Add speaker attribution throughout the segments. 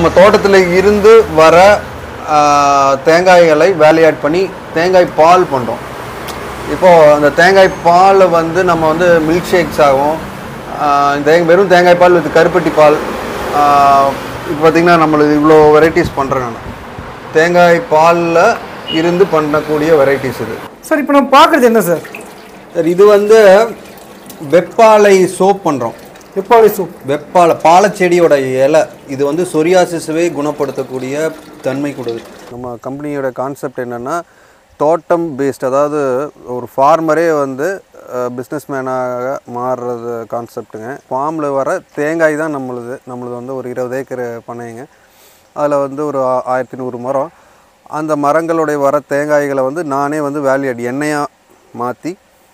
Speaker 1: நம்ம தோட்டத்தில் இருந்து வர ஆ, தேங்காய்களை வேலையாட் பண்ணி தேங்காய் பால் பண்ணுறோம் இப்போது அந்த தேங்காய் பால் வந்து நம்ம வந்து மில்க் ஷேக்ஸ் ஆகும் தேங்க வெறும் தேங்காய் பால் வித் கருப்பட்டி பால் இப்போ பார்த்திங்கன்னா நம்மளுக்கு இவ்வளோ வெரைட்டிஸ் பண்ணுறேன் நான் தேங்காய் பாலில் இருந்து பண்ணக்கூடிய வெரைட்டிஸ் இது
Speaker 2: சார் இப்போ நம்ம பார்க்குறது என்ன சார்
Speaker 1: சார் இது வந்து வெப்பாலை சோப் பண்ணுறோம்
Speaker 2: வெப்பாளி சூப்
Speaker 1: வெப்பாலை பாலச்செடியோட இலை இது வந்து சொரியாசிஸவே குணப்படுத்தக்கூடிய தன்மை கொடுது நம்ம கம்பெனியோட கான்செப்ட் என்னென்னா தோட்டம் பேஸ்ட் அதாவது ஒரு ஃபார்மரே வந்து பிஸ்னஸ் மேனாக மாறுறது கான்செப்ட்டுங்க ஃபார்மில் வர தேங்காய் தான் நம்மளுது நம்மளுது வந்து ஒரு இருபது ஏக்கர் பண்ணைங்க அதில் வந்து ஒரு ஆ- ஆயிரத்தி நூறு மரம் அந்த மரங்களுடைய வர தேங்காய்களை வந்து நானே வந்து வேல்யூ எண்ணெயாக மாற்றி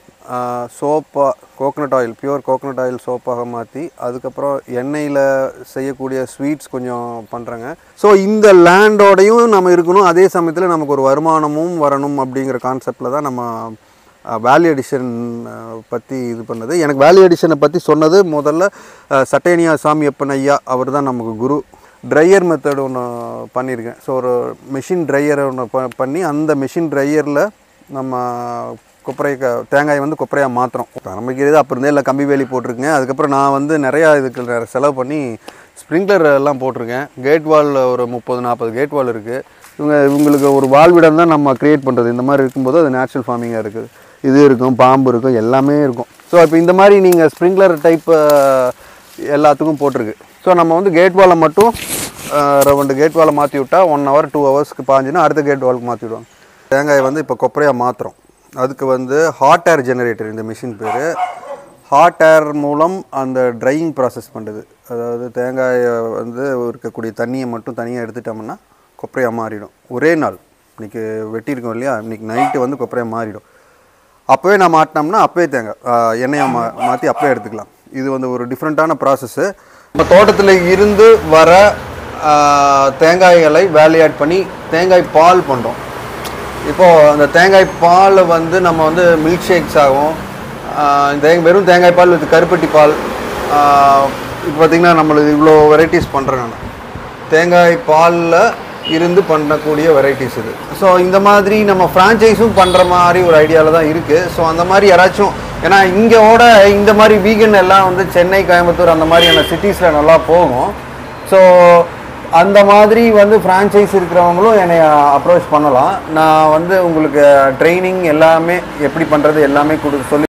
Speaker 1: சோப்பாக coconut oil pure coconut oil சோப்பாக மாற்றி அதுக்கப்புறம் எண்ணெயில் செய்யக்கூடிய ஸ்வீட்ஸ் கொஞ்சம் பண்ணுறேங்க ஸோ இந்த லேண்டோடையும் நம்ம இருக்கணும் அதே சமயத்தில் நமக்கு ஒரு வருமானமும் வரணும் அப்படிங்கிற கான்செப்டில் தான் நம்ம வேல்யூ அடிஷன் பற்றி இது பண்ணது எனக்கு வேல்யூ அடிஷனை பற்றி சொன்னது முதல்ல அஹ், சட்டையனியா சாமி அப்பன் ஐயா அவர் தான் நமக்கு குரு ட்ரையர் மெத்தட் ஒன்று பண்ணியிருக்கேன் ஸோ ஒரு மிஷின் ட்ரையர் ஒன்று ப பண்ணி அந்த மிஷின் ட்ரையரில் நம்ம கொப்பரை க தேங்காய் வந்து கொப்பரையாக மாற்றுறோம் ஆரம்பிக்கிறது அப்போ இருந்தே இல்லை கம்பி வேலி போட்டிருக்கேங்க அதுக்கப்புறம் நான் வந்து நிறையா இதுக்கு நெ- செலவு பண்ணி ஸ்ப்ரிங்க்லர் எல்லாம் போட்டிருக்கேன் கேட் வால் ஒரு முப்பது நாற்பது கேட் வால் இருக்குது இவங்க இவங்களுக்கு ஒரு வாழ்விடம் தான் நம்ம க்ரியேட் பண்ணுறது இந்த மாதிரி இருக்கும்போது அது நேச்சுரல் ஃபார்மிங்காக இருக்குது இது இருக்கும் பாம்பு இருக்கும் எல்லாமே இருக்கும் ஸோ இப்போ இந்த மாதிரி நீங்கள் ஸ்ப்ரிங்க்லர் டைப் எல்லாத்துக்கும் போட்டிருக்கு ஸோ நம்ம வந்து கேட் வாலை மட்டும் அஹ், ரெண்டு கேட் வாலை மாற்றி விட்டா ஒன் ஹவர் டூ ஹவர்ஸ்க்கு பாஞ்சுன்னா அடுத்த கேட் வாலுக்கு மாற்றி விடுவாங்க தேங்காயை வந்து இப்போ கொப்பரையாக மாற்றுறோம் அதுக்கு வந்து ஹாட் ஏர் ஜெனரேட்டர் இந்த மிஷின் பேர் ஹாட் ஏர் மூலம் அந்த ட்ரையிங் ப்ராசஸ் பண்ணுது அதாவது தேங்காயை வந்து இருக்கக்கூடிய தண்ணியை மட்டும் தனியாக எடுத்துட்டோம்னா கொப்பரையாக மாறிடும் ஒரே நாள் இன்றைக்கி வெட்டியிருக்கோம் இல்லையா இன்றைக்கி நைட்டு வந்து கொப்பரையாக மாறிடும் அப்போவே நான் மாட்டினோம்னா அப்போவே தேங்காய் ஆஹ் எண்ணெயை மா மாற்றி அப்போவே எடுத்துக்கலாம் இது வந்து ஒரு டிஃப்ரெண்ட்டான ப்ராசஸ்ஸு நம்ம தோட்டத்தில் இருந்து வர ஆஹ் தேங்காய்களை வேலையாட் பண்ணி தேங்காய் பால் பண்ணுறோம் இப்போது அந்த தேங்காய் பால் வந்து நம்ம வந்து மில்க் ஷேக்ஸ் ஆகும் ஆஹ் தேங்க வெறும் தேங்காய் பால் வித் கருப்பட்டி பால் இப்போ பார்த்திங்கன்னா நம்மளுக்கு இவ்வளோ வெரைட்டிஸ் பண்ணுறேன் நான் தேங்காய் பாலில் இருந்து பண்ணக்கூடிய வெரைட்டிஸ் இது ஸோ இந்த மாதிரி நம்ம ஃப்ரான்ச்சைஸும் பண்ணுற மாதிரி ஒரு ஐடியாவில் தான் இருக்குது ஸோ அந்த மாதிரி யாராச்சும் ஏன்னா இங்கேயோட இந்த மாதிரி வீகன் எல்லாம் வந்து சென்னை கோயம்புத்தூர் அந்த மாதிரியான சிட்டிஸில் நல்லா போகும் ஸோ அந்த மாதிரி வந்து ஃப்ரான்ச்சைஸ் இருக்கிறவங்களும் என்னை அப்ரோச் பண்ணலாம் நான் வந்து உங்களுக்கு ட்ரைனிங் எல்லாமே எப்படி பண்ணுறது எல்லாமே கொடு சொல்லி